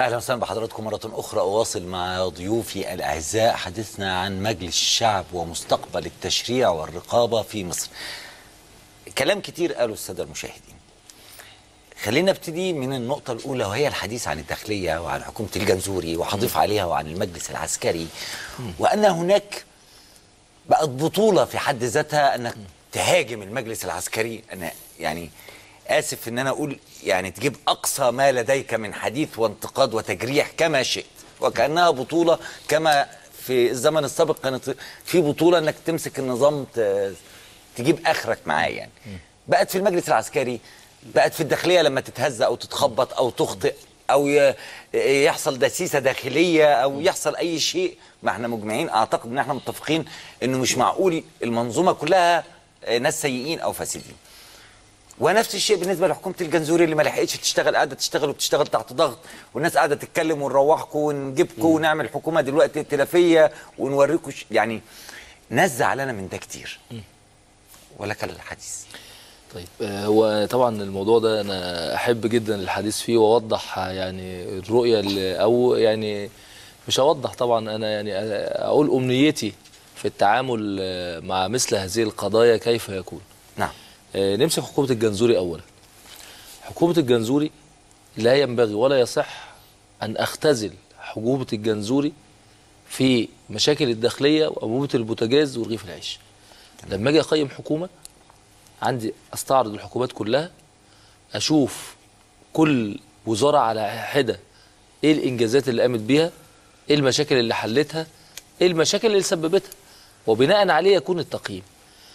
اهلا وسهلا بحضراتكم مره اخرى اواصل مع ضيوفي الاعزاء حديثنا عن مجلس الشعب ومستقبل التشريع والرقابه في مصر. كلام كتير قاله الساده المشاهدين. خلينا نبتدي من النقطة الأولى وهي الحديث عن الداخلية وعن حكومة الجنزوري وهضيف عليها وعن المجلس العسكري وأن هناك بقت بطولة في حد ذاتها أنك تهاجم المجلس العسكري أنا يعني آسف إن أنا أقول يعني تجيب أقصى ما لديك من حديث وانتقاد وتجريح كما شئت وكأنها بطولة كما في الزمن السابق كانت في بطولة أنك تمسك النظام ت- تجيب آخرك معاه يعني بقت في المجلس العسكري بقت في الداخلية لما تتهز أو تتخبط أو تخطئ او ي- يحصل دسيسه داخليه او يحصل اي شيء ما احنا مجمعين اعتقد ان احنا متفقين انه مش معقول المنظومه كلها ناس سيئين او فاسدين ونفس الشيء بالنسبه لحكومه الجنزوري اللي ما لحقتش تشتغل قاعده تشتغل وبتشتغل تحت ضغط والناس قاعده تتكلم ونروحكم ونجيبكم ونعمل حكومه دلوقتي ائتلافيه ونوريكم ش- يعني ناس زعلانه من ده كتير ولك الحديث طيب آه، هو طبعا الموضوع ده انا احب جدا الحديث فيه واوضح يعني الرؤيه اللي او يعني مش اوضح طبعا انا يعني اقول امنيتي في التعامل آه، مع مثل هذه القضايا كيف يكون نعم آه، نمسك حكومه الجنزوري اولا حكومه الجنزوري لا ينبغي ولا يصح ان اختزل حكومه الجنزوري في مشاكل الداخليه وانبوبه البوتاجاز ورغيف العيش لما اجي اقيم حكومه عندي استعرض الحكومات كلها اشوف كل وزاره على حده ايه الانجازات اللي قامت بيها ايه المشاكل اللي حلتها ايه المشاكل اللي سببتها وبناء عليه يكون التقييم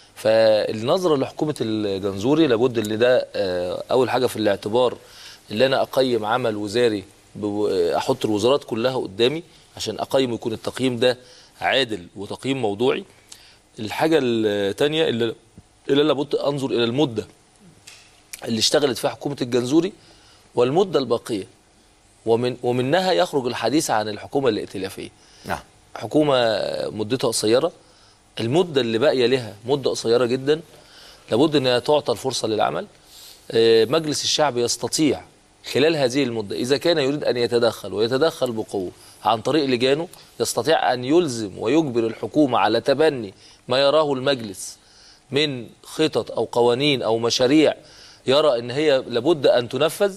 فالنظره لحكومه الجنزوري لابد ان ده آه، اول حاجه في الاعتبار اللي انا اقيم عمل وزاري بو- آه، احط الوزارات كلها قدامي عشان اقيم يكون التقييم ده عادل وتقييم موضوعي الحاجه الثانيه اللي اللي لابد انظر الى المده اللي اشتغلت فيها حكومه الجنزوري والمده الباقيه ومن ومنها يخرج الحديث عن الحكومه الائتلافيه نعم حكومه مدتها قصيره المده اللي باقيه لها مده قصيره جدا لابد انها تعطى الفرصه للعمل آه، مجلس الشعب يستطيع خلال هذه المده اذا كان يريد ان يتدخل ويتدخل بقوه عن طريق لجانه يستطيع ان يلزم ويجبر الحكومه على تبني ما يراه المجلس من خطط او قوانين او مشاريع يرى ان هي لابد ان تنفذ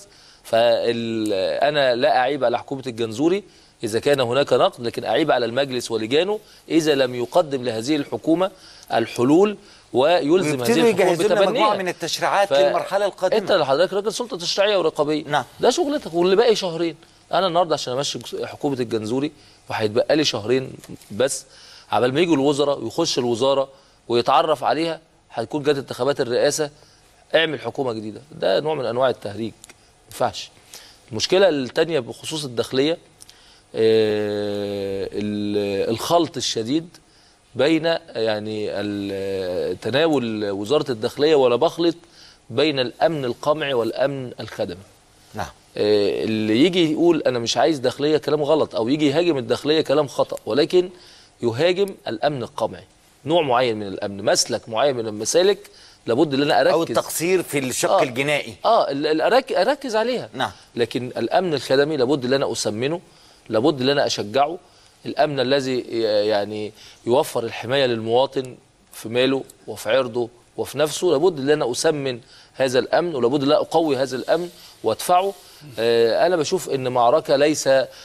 فانا لا اعيب على حكومه الجنزوري اذا كان هناك نقد لكن اعيب على المجلس ولجانه اذا لم يقدم لهذه الحكومه الحلول ويلزم هذه ويبتدوا الحكومه يجهزوا لنا مجموعه بتبنيها من التشريعات ف- للمرحله القادمه انت حضرتك راجل سلطه تشريعيه ورقابيه نعم. ده شغلتك واللي باقي شهرين انا النهارده عشان امشي حكومه الجنزوري وهيتبقى لي شهرين بس عبال ما يجوا الوزراء ويخش الوزاره ويتعرف عليها هتكون جت انتخابات الرئاسه اعمل حكومه جديده ده نوع من انواع التهريج ما ينفعش المشكله الثانيه بخصوص الداخليه آه، ال- الخلط الشديد بين يعني ال- تناول وزاره الداخليه ولا بخلط بين الامن القمعي والامن الخدمي نعم آه، اللي يجي يقول انا مش عايز داخليه كلام غلط او يجي يهاجم الداخليه كلام خطا ولكن يهاجم الامن القمعي نوع معين من الامن مسلك معين من المسالك لابد ان انا اركز او التقصير في الشق آه. الجنائي اه ال- ال- أرك- اركز عليها نعم. لكن الامن الخدمي لابد ان انا اسمنه لابد ان انا اشجعه الامن الذي ي- يعني يوفر الحمايه للمواطن في ماله وفي عرضه وفي نفسه لابد ان انا اسمن هذا الامن ولابد ان انا اقوي هذا الامن وادفعه آه انا بشوف ان معركه ليس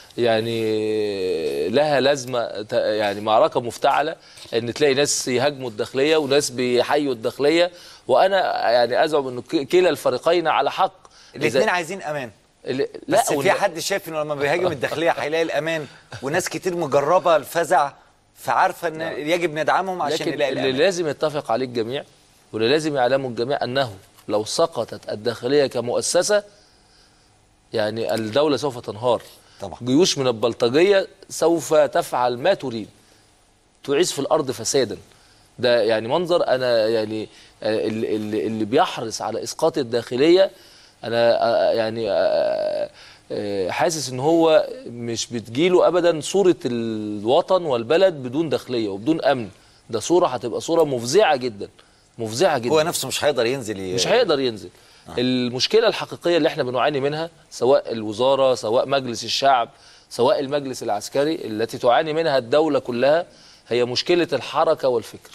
يعني لها لازمه ت- يعني معركه مفتعله ان تلاقي ناس يهاجموا الداخليه وناس بيحيوا الداخليه وانا يعني ازعم ان ك- كلا الفريقين على حق الاثنين عايزين امان ال- لا بس في وال- حد شايف انه لما بيهاجم الداخليه هيلاقي الامان وناس كتير مجربه الفزع فعارفه ان يجب ندعمهم عشان لكن نلاقي اللي الامان لازم يتفق عليه الجميع واللي لازم يعلمه الجميع انه لو سقطت الداخليه كمؤسسه يعني الدوله سوف تنهار طبعا. جيوش من البلطجيه سوف تفعل ما تريد تعيش في الارض فسادا ده يعني منظر انا يعني آه، اللي, اللي اللي بيحرص على اسقاط الداخليه انا آه، يعني آه، آه، حاسس ان هو مش بتجيله ابدا صوره الوطن والبلد بدون داخليه وبدون امن ده صوره هتبقى صوره مفزعه جدا مفزعه جدا هو نفسه مش هيقدر ينزل ي... مش هيقدر ينزل المشكله الحقيقيه اللي احنا بنعاني منها سواء الوزاره سواء مجلس الشعب سواء المجلس العسكري التي تعاني منها الدوله كلها هي مشكله الحركه والفكر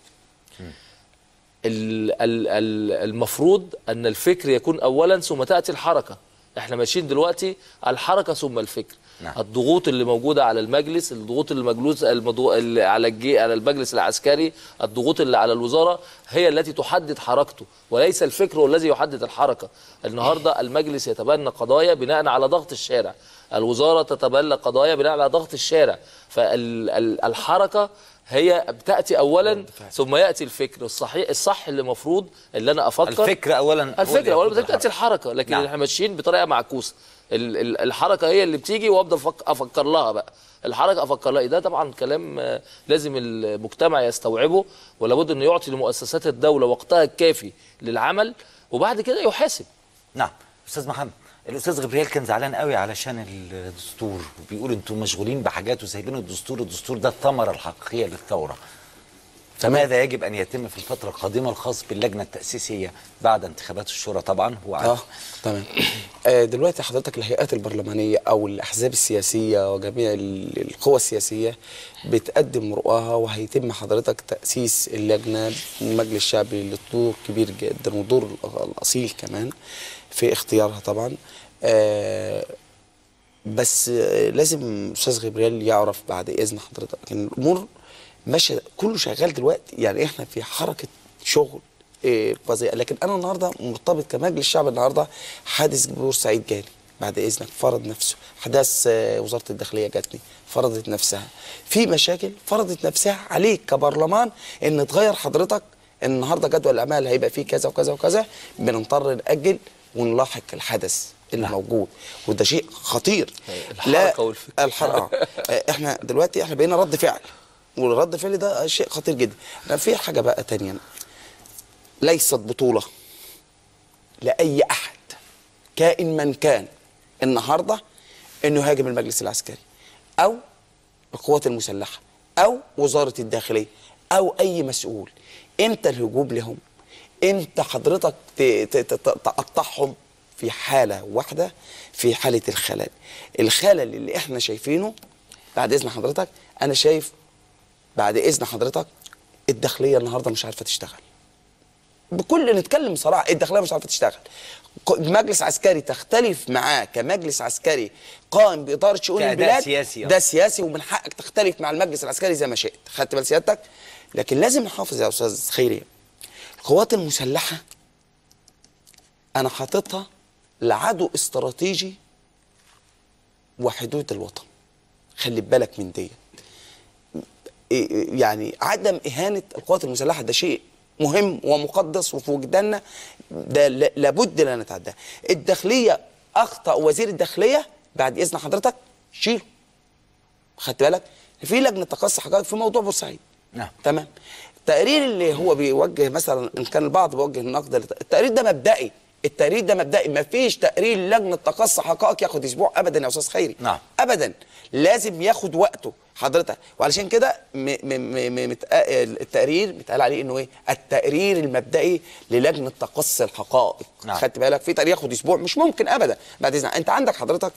ال- ال- ال- المفروض ان الفكر يكون اولا ثم تاتي الحركه احنا ماشيين دلوقتي على الحركه ثم الفكر نعم. الضغوط اللي موجوده على المجلس الضغوط اللي مجلوس المضو... اللي على الجي... على المجلس العسكري الضغوط اللي على الوزاره هي التي تحدد حركته وليس الفكر هو الذي يحدد الحركه النهارده المجلس يتبنى قضايا بناء على ضغط الشارع الوزاره تتبنى قضايا بناء على ضغط الشارع فالحركه هي بتاتي اولا ثم ياتي الفكر الصحيح الصح اللي المفروض اللي انا افكر الفكر اولا هو اللي الفكره اولا يقود بتاتي الحركه لكن نعم. احنا ماشيين بطريقه معكوسه ال- ال- الحركه هي اللي بتيجي وابدا أفك- افكر لها بقى الحركه افكر لها ده طبعا كلام آه، لازم المجتمع يستوعبه ولابد انه يعطي لمؤسسات الدوله وقتها الكافي للعمل وبعد كده يحاسب نعم استاذ محمد الاستاذ غبريال كان زعلان قوي علشان الدستور وبيقول انتم مشغولين بحاجات وسايبين الدستور الدستور ده الثمره الحقيقيه للثوره فماذا يجب ان يتم في الفتره القادمه الخاص باللجنه التاسيسيه بعد انتخابات الشورى طبعا هو اه عارف تمام آه دلوقتي حضرتك الهيئات البرلمانيه او الاحزاب السياسيه وجميع ال- القوى السياسيه بتقدم رؤاها وهيتم حضرتك تاسيس اللجنه المجلس الشعبي له دور كبير جدا ودور الأ- الاصيل كمان في اختيارها طبعا آه بس آه، لازم استاذ غبريال يعرف بعد اذن حضرتك ان الامور ماشيه كله شغال دلوقتي يعني احنا في حركه شغل إيه فظيع لكن انا النهارده مرتبط كمجلس شعب النهارده حادث بورسعيد جالي بعد اذنك فرض نفسه حدث آه، وزاره الداخليه جاتني فرضت نفسها في مشاكل فرضت نفسها عليك كبرلمان ان تغير حضرتك النهارده جدول الاعمال هيبقى فيه كذا وكذا وكذا بنضطر ناجل ونلاحق الحدث اللي نعم. موجود وده شيء خطير الحركة والفكر. الحركه آه، احنا دلوقتي احنا بقينا رد فعل والرد الفعل ده شيء خطير جدا لا، في حاجه بقى تانية ليست بطوله لاي احد كائن من كان النهارده انه يهاجم المجلس العسكري او القوات المسلحه او وزاره الداخليه او اي مسؤول امتى الهجوم لهم امتى حضرتك ت- ت- ت- تقطعهم في حاله واحده في حاله الخلل الخلل اللي احنا شايفينه بعد اذن حضرتك انا شايف بعد اذن حضرتك الداخليه النهارده مش عارفه تشتغل بكل نتكلم بصراحه الداخليه مش عارفه تشتغل ق- مجلس عسكري تختلف معاه كمجلس عسكري قائم باداره شؤون كأداء البلاد سياسي، آه. ده سياسي ومن حقك تختلف مع المجلس العسكري زي ما شئت خدت بال سيادتك لكن لازم نحافظ يا استاذ خيري القوات المسلحه انا حاططها لعدو استراتيجي وحدود الوطن خلي بالك من دي إيه- يعني عدم إهانة القوات المسلحة ده شيء مهم ومقدس وفي وجداننا ده ل- لابد لا نتعداه الداخلية أخطأ وزير الداخلية بعد إذن حضرتك شيله خدت بالك في لجنة تقصي حقائق في موضوع بورسعيد نعم. تمام التقرير اللي هو بيوجه مثلا ان كان البعض بيوجه النقد لت- التقرير ده مبدئي التقرير ده مبدئي ما فيش تقرير لجنه تقصي حقائق ياخد اسبوع ابدا يا استاذ خيري نعم. ابدا لازم ياخد وقته حضرتك وعلشان كده م- م- م- م- متق- التقرير بيتقال عليه انه ايه التقرير المبدئي للجنه تقصي الحقائق نعم. خدت بالك في تقرير ياخد اسبوع مش ممكن ابدا بعد اذن انت عندك حضرتك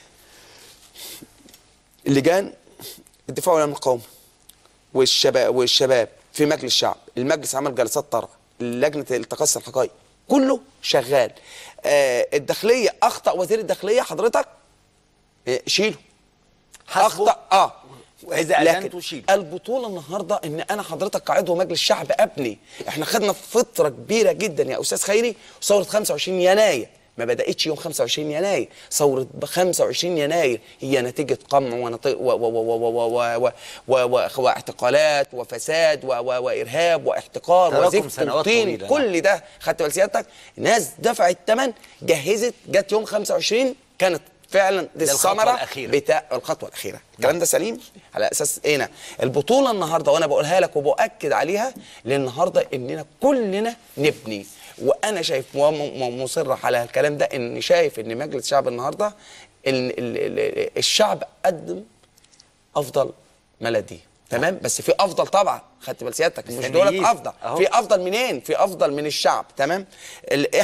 اللجان الدفاع والامن القومي والشباب والشباب في مجلس الشعب المجلس عمل جلسات طرح لجنه التقصي الحقائق كله شغال آه الداخليه اخطا وزير الداخليه حضرتك آه شيله حاسبه. اخطا اه وإذا لكن أذنته شيله. البطوله النهارده ان انا حضرتك كعضو مجلس شعب ابني احنا خدنا فتره كبيره جدا يا استاذ خيري ثوره 25 يناير ما بداتش يوم 25 يناير ثوره ب 25 يناير هي نتيجه قمع ونط- و- و- و- و- و- و- و- و- واعتقالات وفساد و- و- وارهاب واحتقار تراكم وزفت سنوات وطين طويلة، كل ده خدت بال سيادتك ناس دفعت ثمن جهزت جت يوم 25 كانت فعلا دي ده الخطوة الثمره الأخيرة. بتاع الخطوه الاخيره الكلام ده سليم على اساس ايه هنا البطوله النهارده وانا بقولها لك وباكد عليها للنهارده اننا كلنا نبني وانا شايف وم- م- مصر على الكلام ده ان شايف ان مجلس الشعب النهارده ال- ال- ال- الشعب قدم افضل ما لديه تمام بس في افضل طبعا خدت بال سيادتك مش دولت مستنيين. افضل أهو. في افضل منين في افضل من الشعب تمام ال- احنا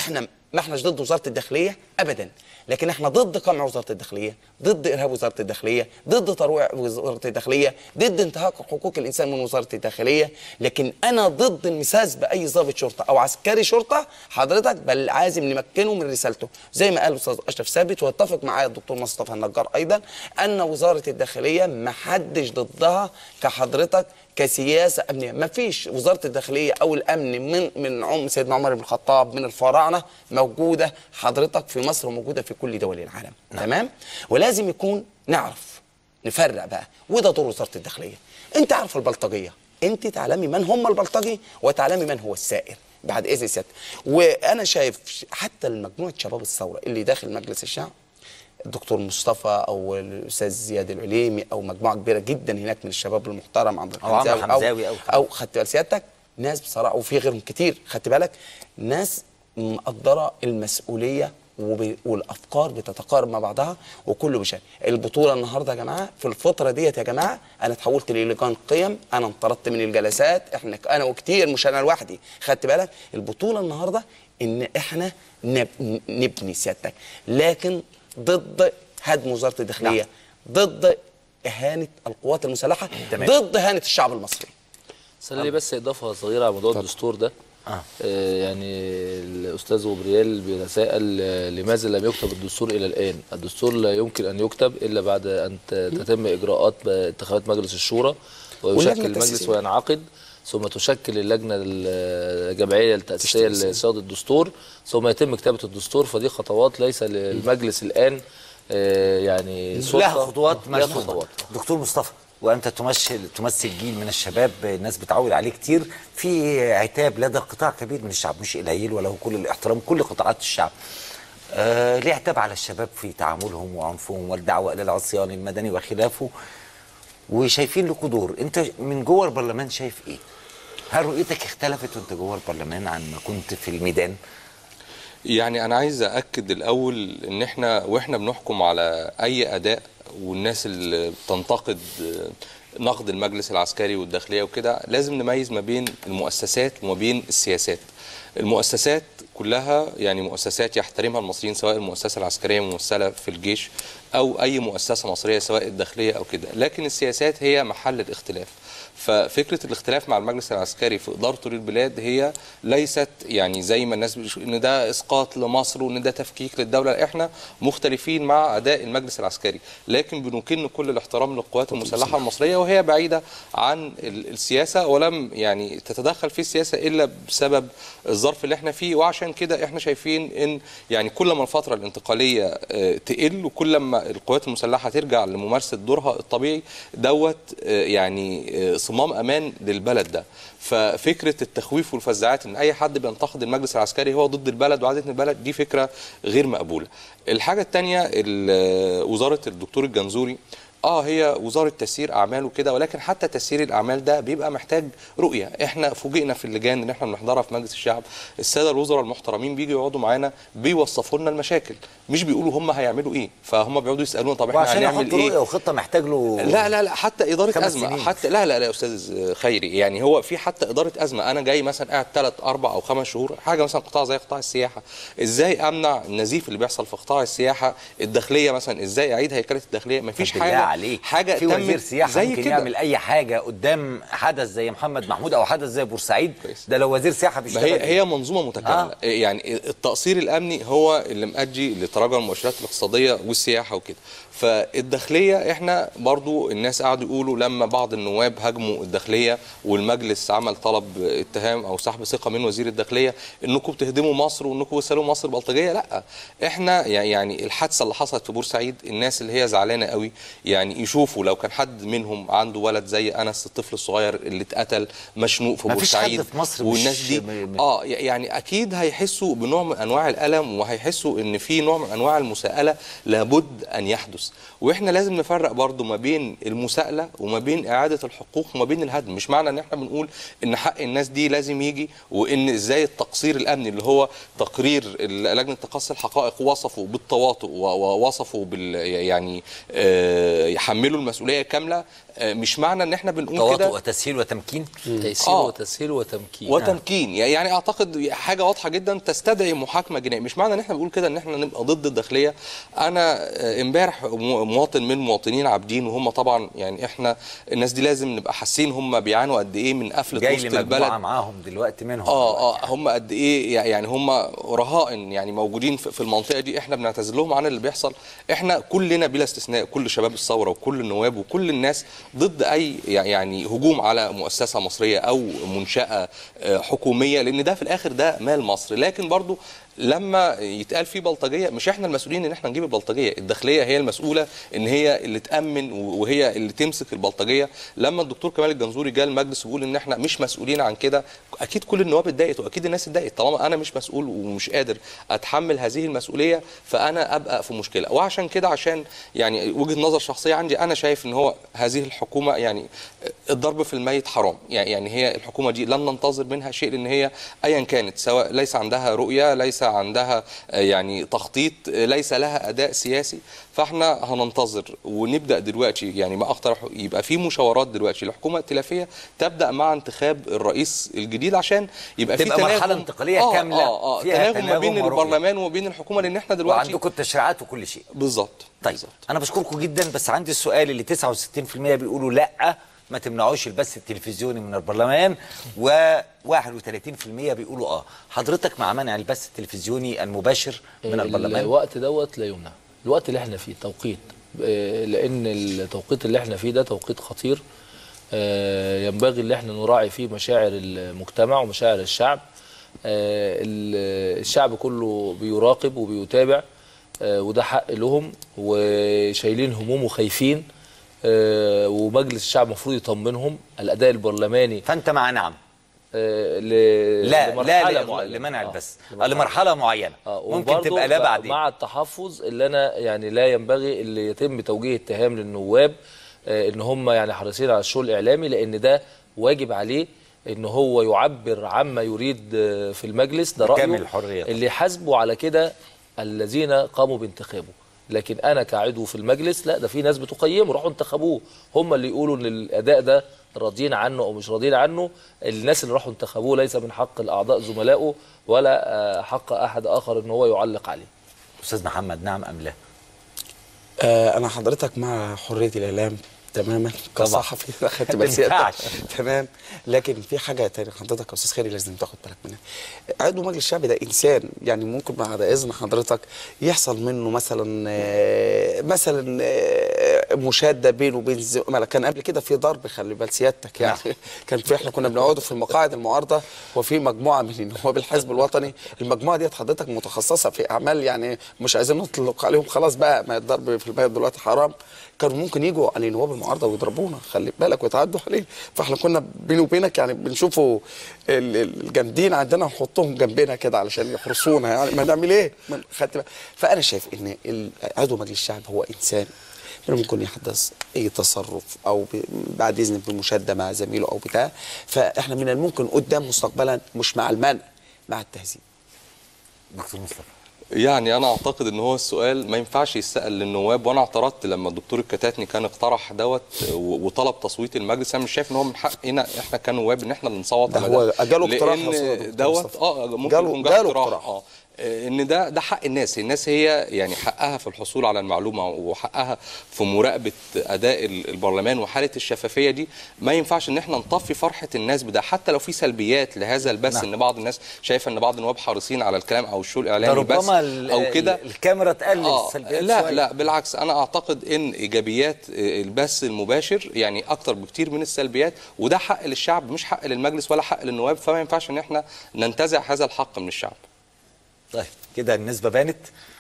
ما احناش ضد وزاره الداخليه ابدا لكن احنا ضد قمع وزاره الداخليه ضد ارهاب وزاره الداخليه ضد ترويع وزاره الداخليه ضد انتهاك حقوق الانسان من وزاره الداخليه لكن انا ضد المساس باي ضابط شرطه او عسكري شرطه حضرتك بل لازم نمكنه من رسالته زي ما قال الاستاذ اشرف ثابت واتفق معايا الدكتور مصطفى النجار ايضا ان وزاره الداخليه ما حدش ضدها كحضرتك كسياسه امنيه ما فيش وزاره الداخليه او الامن من من عم سيدنا عمر بن الخطاب من الفراعنه موجوده حضرتك في مصر وموجوده في كل دول العالم تمام ولازم يكون نعرف نفرق بقى وده دور وزاره الداخليه انت عارف البلطجيه انت تعلمي من هم البلطجي وتعلمي من هو السائر بعد اذن سيادتك وانا شايف حتى مجموعه شباب الثوره اللي داخل مجلس الشعب الدكتور مصطفى او الاستاذ زياد العليمي او مجموعه كبيره جدا هناك من الشباب المحترم عمرو أو عمرو الحمزاوي حمزاوي او أو- او خدت بال سيادتك ناس بصراحه وفي غيرهم كتير خدت بالك ناس مقدره المسؤوليه وب... والافكار بتتقارب مع بعضها وكله بشان البطوله النهارده يا جماعه في الفتره ديت يا جماعه انا اتحولت للجان قيم انا انطردت من الجلسات احنا انا وكتير مش انا لوحدي خدت بالك البطوله النهارده ان احنا نب... نبني سيادتك لكن ضد هدم وزاره الداخليه نعم. ضد اهانه القوات المسلحه تمام. ضد اهانه الشعب المصري سأل لي بس اضافه صغيره على موضوع الدستور ده آه. آه يعني الاستاذ غبريال بيتساءل آه، لماذا لم يكتب الدستور الى الان الدستور لا يمكن ان يكتب الا بعد ان ت- تتم اجراءات انتخابات مجلس الشورى واللجنة ويشكل المجلس التأسيسية. وينعقد ثم تشكل اللجنه الجمعيه التاسيسيه تشتغل. لصياغه الدستور ثم يتم كتابه الدستور فدي خطوات ليس للمجلس الان آه يعني سلطة. لها خطوات لها مشهوره خطوات دكتور مصطفى وانت تمثل تمثل جيل من الشباب الناس بتعود عليه كتير في عتاب لدى قطاع كبير من الشعب مش قليل وله كل الاحترام كل قطاعات الشعب آه ليه عتاب على الشباب في تعاملهم وعنفهم والدعوه الى العصيان المدني وخلافه وشايفين لكم دور انت من جوه البرلمان شايف ايه هل رؤيتك اختلفت وانت جوه البرلمان عن ما كنت في الميدان يعني انا عايز ااكد الاول ان احنا واحنا بنحكم على اي اداء والناس اللي بتنتقد نقد المجلس العسكري والداخليه وكده لازم نميز ما بين المؤسسات وما بين السياسات المؤسسات كلها يعني مؤسسات يحترمها المصريين سواء المؤسسه العسكريه ممثله في الجيش او اي مؤسسه مصريه سواء الداخليه او كده لكن السياسات هي محل الاختلاف ففكره الاختلاف مع المجلس العسكري في ادارته للبلاد هي ليست يعني زي ما الناس بتشوف ان ده اسقاط لمصر وان ده تفكيك للدوله لا، احنا مختلفين مع اداء المجلس العسكري لكن بنكن كل الاحترام للقوات المسلحه المصريه وهي بعيده عن ال- السياسه ولم يعني تتدخل في السياسه الا بسبب الظرف اللي احنا فيه وعشان كده احنا شايفين ان يعني كل ما الفتره الانتقاليه آه، تقل وكل ما القوات المسلحه ترجع لممارسه دورها الطبيعي دوت آه، يعني آه، صمام امان للبلد ده ففكره التخويف والفزاعات ان اي حد بينتقد المجلس العسكري هو ضد البلد وعاده البلد دي فكره غير مقبوله الحاجه الثانيه وزاره الدكتور الجنزوري اه هي وزاره تسيير اعمال وكده ولكن حتى تسيير الاعمال ده بيبقى محتاج رؤيه احنا فوجئنا في اللجان اللي احنا بنحضرها في مجلس الشعب الساده الوزراء المحترمين بيجوا يقعدوا معانا بيوصفوا لنا المشاكل مش بيقولوا هم هيعملوا ايه فهم بيقعدوا يسالونا طب احنا وعشان هنعمل يحط ايه رؤيه وخطه محتاج له لا لا لا حتى اداره خمس ازمه سنين. حتى لا لا لا يا استاذ خيري يعني هو في حتى اداره ازمه انا جاي مثلا قاعد ثلاث اربع او خمس شهور حاجه مثلا قطاع زي قطاع السياحه ازاي امنع النزيف اللي بيحصل في قطاع السياحه الداخليه مثلا ازاي اعيد هيكله الداخليه مفيش بالله حاجه عليك حاجه في وزير تمت سياحه زي ممكن كده. يعمل اي حاجه قدام حدث زي محمد محمود او حدث زي بورسعيد كويس. ده لو وزير سياحه ما بيشتغل هي إيه؟ هي منظومه متكامله آه. آه. يعني التقصير الامني هو اللي مؤدي لتراجع المؤشرات الاقتصاديه والسياحه وكده فالداخليه احنا برضو الناس قعدوا يقولوا لما بعض النواب هاجموا الداخليه والمجلس عمل طلب اتهام او سحب ثقه من وزير الداخليه انكم بتهدموا مصر وانكم بتسالوا مصر بلطجيه لا احنا يعني الحادثه اللي حصلت في بورسعيد الناس اللي هي زعلانه قوي يعني يشوفوا لو كان حد منهم عنده ولد زي انس الطفل الصغير اللي اتقتل مشنوق في مفيش حد بورسعيد في مصر مش- والناس دي م- م- اه يعني اكيد هيحسوا بنوع من انواع الالم وهيحسوا ان في نوع من انواع المساءله لابد ان يحدث واحنا لازم نفرق برضو ما بين المساءله وما بين اعاده الحقوق وما بين الهدم مش معنى ان احنا بنقول ان حق الناس دي لازم يجي وان ازاي التقصير الامني اللي هو تقرير ال- لجنه تقصي الحقائق وصفوا بالتواطؤ و- ووصفوا بال يعني آه، يحملوا المسؤوليه كامله آه، مش معنى ان احنا بنقول تواطؤ كده وتسهيل وتمكين تيسير آه. وتسهيل وتمكين وتمكين يعني اعتقد حاجه واضحه جدا تستدعي محاكمه جنائيه مش معنى ان احنا بنقول كده ان احنا نبقى ضد الداخليه انا آه، امبارح مو- مواطن من مواطنين عابدين وهم طبعا يعني احنا الناس دي لازم نبقى حاسين هم بيعانوا قد ايه من قفله جاي وسط لي البلد مجموعه معاهم دلوقتي منهم اه اه هم قد ايه يعني هم رهائن يعني موجودين في في المنطقه دي احنا بنعتذر لهم عن اللي بيحصل احنا كلنا بلا استثناء كل شباب الثوره وكل النواب وكل الناس ضد اي يعني هجوم على مؤسسه مصريه او منشاه آه، حكوميه لان ده في الاخر ده مال مصر لكن برضو لما يتقال فيه بلطجيه مش احنا المسؤولين ان احنا نجيب البلطجيه الداخليه هي المسؤوله ان هي اللي تامن وهي اللي تمسك البلطجيه لما الدكتور كمال الجنزوري جه المجلس ويقول ان احنا مش مسؤولين عن كده اكيد كل النواب اتضايقت واكيد الناس اتضايقت طالما انا مش مسؤول ومش قادر اتحمل هذه المسؤوليه فانا ابقى في مشكله وعشان كده عشان يعني وجهه نظر شخصيه عندي انا شايف ان هو هذه الحكومه يعني الضرب في الميت حرام يعني يعني هي الحكومه دي لن ننتظر منها شيء لان هي ايا كانت سواء ليس عندها رؤيه ليس عندها آه، يعني تخطيط آه، ليس لها اداء سياسي فاحنا هننتظر ونبدا دلوقتي يعني ما اقترح يبقى في مشاورات دلوقتي الحكومه الائتلافيه تبدا مع انتخاب الرئيس الجديد عشان يبقى في تبقى مرحلة تناغم انتقالية آه كاملة اه اه فيها تناغم ما تناغم بين ورؤية. البرلمان وبين الحكومه لان احنا دلوقتي وعندكم التشريعات وكل شيء بالظبط طيب بالظبط. انا بشكركم جدا بس عندي السؤال اللي 69% بيقولوا لا ما تمنعوش البث التلفزيوني من البرلمان و31% بيقولوا اه حضرتك مع منع البث التلفزيوني المباشر من البرلمان الوقت دوت لا يمنع الوقت اللي احنا فيه توقيت آه، لان التوقيت اللي احنا فيه ده توقيت خطير آه، ينبغي ان احنا نراعي فيه مشاعر المجتمع ومشاعر الشعب آه، ال- الشعب كله بيراقب وبيتابع آه، وده حق لهم وشايلين هموم وخايفين آه، ومجلس الشعب المفروض يطمنهم الاداء البرلماني فانت مع نعم آه، ل- لا لمرحلة لا معينة. لمنع آه، البث لمرحلة. لمرحله معينه آه، ممكن وبرضه تبقى لا ب- بعدين مع التحفظ اللي انا يعني لا ينبغي اللي يتم توجيه اتهام للنواب آه، ان هم يعني حريصين على الشغل الاعلامي لان ده واجب عليه ان هو يعبر عما يريد آه، في المجلس ده رايه بكامل الحرية طبعا. اللي يحاسبوا على كده الذين قاموا بانتخابه لكن انا كعضو في المجلس لا ده في ناس بتقيمه راحوا انتخبوه هم اللي يقولوا ان الاداء ده راضيين عنه او مش راضيين عنه الناس اللي راحوا انتخبوه ليس من حق الاعضاء زملائه ولا آه، حق احد اخر ان هو يعلق عليه استاذ محمد نعم ام لا آه انا حضرتك مع حريه الاعلام تماما طبعا. كصحفي اخدت ما مسيرتك ينفعش. تمام لكن في حاجه تانية حضرتك يا استاذ خيري لازم تاخد بالك منها عضو مجلس الشعب ده انسان يعني ممكن بعد اذن حضرتك يحصل منه مثلا آه، مثلا آه، مشاده بينه وبين زملاء كان قبل كده في ضرب خلي بال سيادتك يعني كان في احنا كنا بنقعدوا في المقاعد المعارضه وفي مجموعه من النواب الحزب الوطني المجموعه ديت حضرتك متخصصه في اعمال يعني مش عايزين نطلق عليهم خلاص بقى ما الضرب في البلد دلوقتي حرام كانوا ممكن يجوا على نواب المعارضه ويضربونا خلي بالك ويتعدوا عليه فاحنا كنا بيني وبينك يعني بنشوفوا ال- ال- الجامدين عندنا نحطهم جنبنا كده علشان يحرسونا يعني ما نعمل ايه؟ ما- خدت بالك؟ فانا شايف ان ال- عضو مجلس الشعب هو انسان ممكن يحدث اي تصرف او ب- بعد اذن بمشاده مع زميله او بتاع فاحنا من الممكن قدام مستقبلا مش مع المنع مع التهذيب دكتور مصطفى يعني انا اعتقد ان هو السؤال ما ينفعش يسال للنواب وانا اعترضت لما الدكتور الكتاتني كان اقترح دوت و- وطلب تصويت المجلس انا مش شايف ان هو من حقنا احنا كنواب ان احنا اللي نصوت ده على هو جاله اقتراح يا أستاذ لان دكتور دوت مصطفى. اه ممكن جاله- يكون جاله جاله اقتراح اقتراح. اه ان ده ده حق الناس الناس هي يعني حقها في الحصول على المعلومه وحقها في مراقبه اداء ال- البرلمان وحاله الشفافيه دي ما ينفعش ان احنا نطفي فرحه الناس بده حتى لو في سلبيات لهذا البث نعم. ان بعض الناس شايفه ان بعض النواب حريصين على الكلام او الشو ده الاعلامي بس ربما ال- او كده ال- الكاميرا تقلل آه السلبيات لا شوية. لا بالعكس انا اعتقد ان ايجابيات آه، البث المباشر يعني اكتر بكتير من السلبيات وده حق للشعب مش حق للمجلس ولا حق للنواب فما ينفعش ان احنا ننتزع هذا الحق من الشعب طيب كده النسبة بانت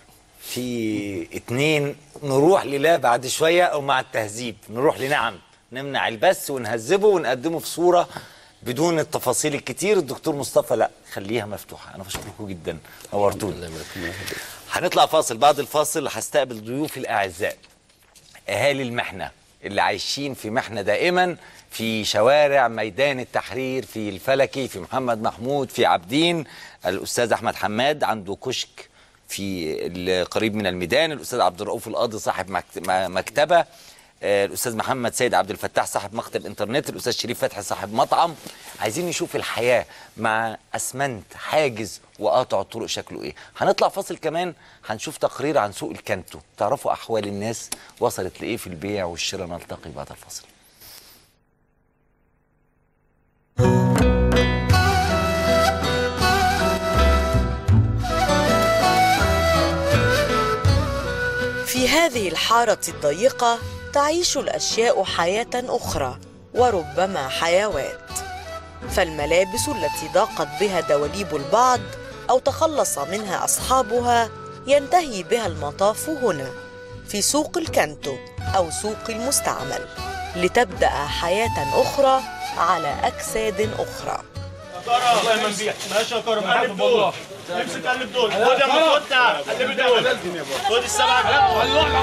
في اتنين نروح للا بعد شوية أو مع التهذيب نروح لنعم نمنع البث ونهذبه ونقدمه في صورة بدون التفاصيل الكتير الدكتور مصطفى لا خليها مفتوحة أنا بشكركم جدا نورتوني هنطلع فاصل بعد الفاصل هستقبل ضيوفي الأعزاء اهالي المحنه اللي عايشين في محنه دائما في شوارع ميدان التحرير في الفلكي في محمد محمود في عابدين الاستاذ احمد حماد عنده كشك في القريب من الميدان الاستاذ عبد الرؤوف القاضي صاحب مكت- م- مكتبه آه، الاستاذ محمد سيد عبد الفتاح صاحب مكتب انترنت الاستاذ شريف فتحي صاحب مطعم عايزين نشوف الحياه مع اسمنت حاجز وقاطع الطرق شكله ايه هنطلع فاصل كمان هنشوف تقرير عن سوق الكانتو تعرفوا احوال الناس وصلت لايه في البيع والشراء نلتقي بعد الفاصل في هذه الحارة الضيقة تعيش الأشياء حياة أخرى وربما حيوات فالملابس التي ضاقت بها دواليب البعض أو تخلص منها أصحابها ينتهي بها المطاف هنا في سوق الكانتو أو سوق المستعمل لتبدأ حياة أخرى على أجساد أخرى الله ما نبيع ماشي يا كرم قلب دول امسك قلب دول خد يا ابو فتح قلب دول خد السبعه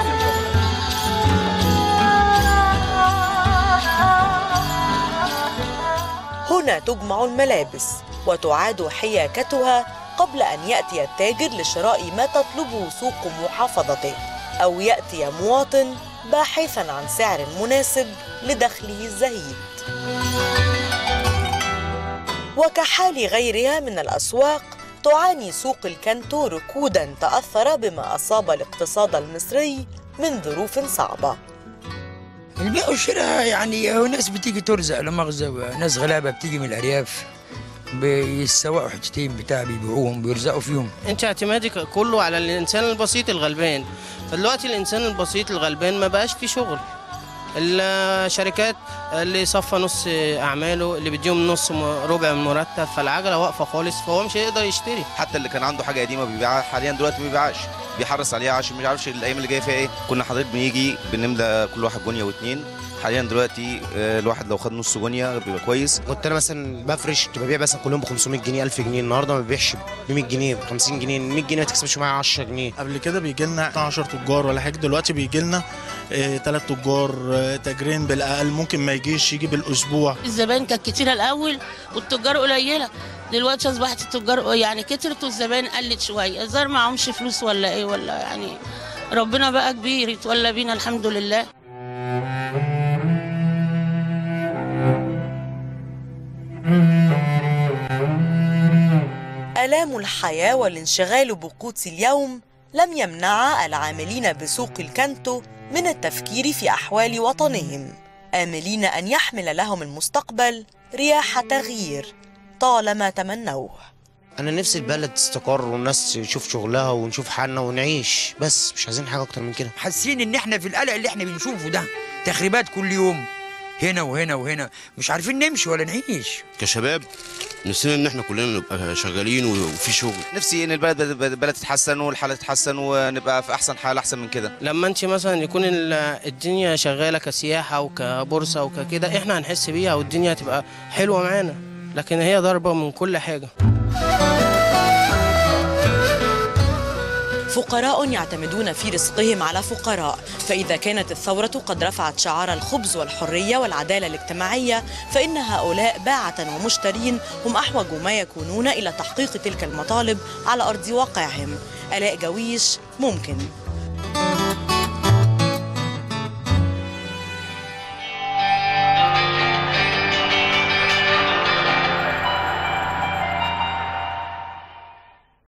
هنا تجمع الملابس وتعاد حياكتها قبل أن يأتي التاجر لشراء ما تطلبه سوق محافظته أو يأتي مواطن باحثا عن سعر مناسب لدخله الزهيد وكحال غيرها من الأسواق تعاني سوق الكانتو ركودا تأثر بما أصاب الاقتصاد المصري من ظروف صعبة البيع والشراء يعني هو ناس بتيجي ترزق لا مؤاخذة ناس غلابة بتيجي من الأرياف بيسوقوا حتتين بتاع بيبيعوهم بيرزقوا فيهم انت اعتمادك كله على الانسان البسيط الغلبان فدلوقتي الانسان البسيط الغلبان ما بقاش في شغل الشركات اللي صفى نص اعماله اللي بيديهم نص م- ربع من مرتب فالعجله واقفه خالص فهو مش هيقدر يشتري حتى اللي كان عنده حاجه قديمه بيبيعها حاليا دلوقتي ما بيبيعهاش بيحرص عليها عشان مش عارفش الايام اللي جايه فيها ايه كنا حضرتك بنيجي بنملى كل واحد جونيه واتنين حاليا دلوقتي آه، الواحد لو خد نص جونيه بيبقى كويس كنت انا مثلا بفرش كنت ببيع مثلا كل يوم ب 500 جنيه 1000 جنيه النهارده ما ببيعش ب 100 جنيه ب 50 جنيه 100 جنيه ما تكسبش معايا 10 جنيه قبل كده بيجي لنا 12 تجار ولا حاجه دلوقتي بيجي لنا ثلاث تجار آه، تاجرين بالاقل ممكن ما يجيش يجي بالاسبوع الزبائن كانت كتيرة الأول والتجار قليلة دلوقتي أصبحت التجار يعني كترت والزبائن قلت شوية الظاهر معهمش فلوس ولا إيه ولا يعني ربنا بقى كبير يتولى بينا الحمد لله آلام الحياة والانشغال بقوت اليوم لم يمنع العاملين بسوق الكانتو من التفكير في أحوال وطنهم آملين أن يحمل لهم المستقبل رياح تغيير طالما تمنوه انا نفسي البلد تستقر والناس تشوف شغلها ونشوف حالنا ونعيش بس مش عايزين حاجه اكتر من كده حاسين ان احنا في القلق اللي احنا بنشوفه ده تخريبات كل يوم هنا وهنا وهنا مش عارفين نمشي ولا نعيش كشباب نفسنا ان احنا كلنا نبقى شغالين وفي شغل نفسي ان البلد البلد تتحسن والحاله تتحسن ونبقى في احسن حال احسن من كده لما انت مثلا يكون ال- الدنيا شغاله كسياحه وكبورصه وككده احنا هنحس بيها والدنيا هتبقى حلوه معانا لكن هي ضربه من كل حاجه فقراء يعتمدون في رزقهم على فقراء فإذا كانت الثورة قد رفعت شعار الخبز والحرية والعدالة الاجتماعية فإن هؤلاء باعة ومشترين هم أحوج ما يكونون إلى تحقيق تلك المطالب على أرض واقعهم ألاء جويش ممكن